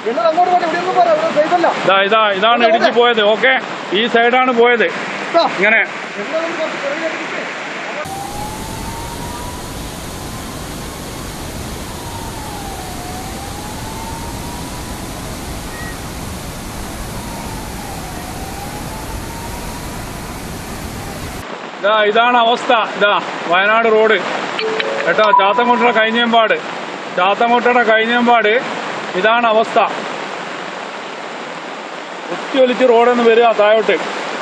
നിങ്ങൾ അങ്ങോട്ട് പോട്ടെ ഇവിടെ ഒന്നും പറയാം ഇവിടെ സേഫ് അല്ല ഇതാ ഇതാ ഇതാണ് ഇടിച്ചു പോയത് ഓക്കെ ഈ സൈഡാണ് പോയത് ഇതാ, ഇങ്ങനെ നിങ്ങളൊന്ന് കുറച്ച് പുറകെ ഇരിക്ക്. ഇതാ ഇതാണ് അവസ്ഥ ഇതാ വയനാട് റോഡ് കേട്ടോ ചാത്തൻകുട്ടയുടെ കഴിഞ്ഞമ്പാട് ചാത്തൻകുട്ടയുടെ കഴിഞ്ഞമ്പാട് ഇതാണ് അവസ്ഥ കുത്തി ഒലിച്ച് റോഡൊന്ന് വരിക താഴോട്ട്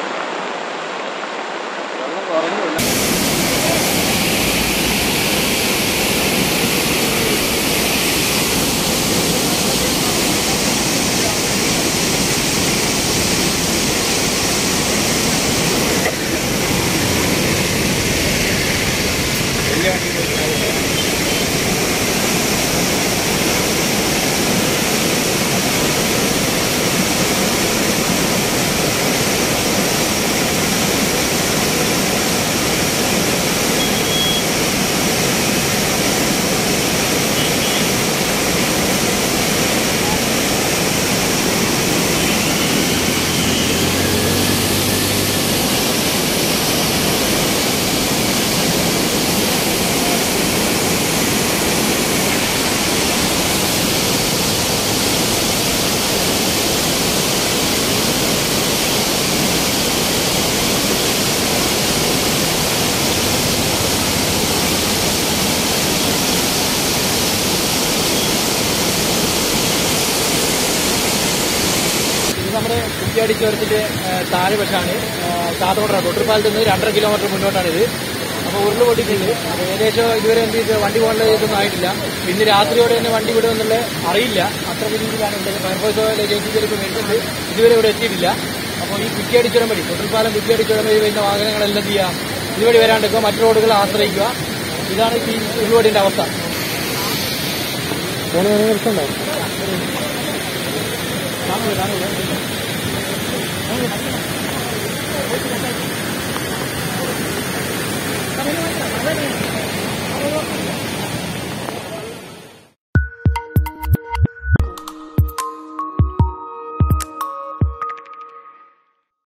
ഇത് നമ്മുടെ കുറ്റിയാടി ചുരത്തിന്റെ ഏഹ്, താഴെ വശമാണ് കാത്തോട്ടാണ് തൊട്ടിപ്പാലത്ത് നിന്ന് രണ്ടര കിലോമീറ്റർ മുന്നോട്ടാണ് ഇത് അപ്പോൾ ഉരുള് പൊട്ടിയിട്ടുണ്ട് അപ്പോൾ ഏകദേശം ഇതുവരെ എന്ത് ചെയ്ത് വണ്ടി പോകാനുള്ള ഇതൊന്നും ആയിട്ടില്ല ഇന്ന് രാത്രിയോടെ തന്നെ വണ്ടി വിടുമെന്നുള്ള അറിയില്ല അത്ര രീതിയിലാണ് ഇവിടെ ഫയർഫോഴ്സ് ഏജൻസികൾ ഇപ്പോൾ വരുന്നുണ്ട് ഇതുവരെ ഇവിടെ എത്തിയിട്ടില്ല അപ്പോൾ ഈ കുറ്റിയാടി ചുരം വഴി തൊട്ടിൽപ്പാലം കുറ്റിയാടി ചുരം വഴി വരുന്ന വാഹനങ്ങളെല്ലാം എന്ത് ചെയ്യുക ഇതുവഴി വരാണ്ടിരിക്കുക മറ്റു റോഡുകൾ ആശ്രയിക്കുക ഇതാണ് ഈ ഉരുളുവടിന്റെ അവസ്ഥ ആ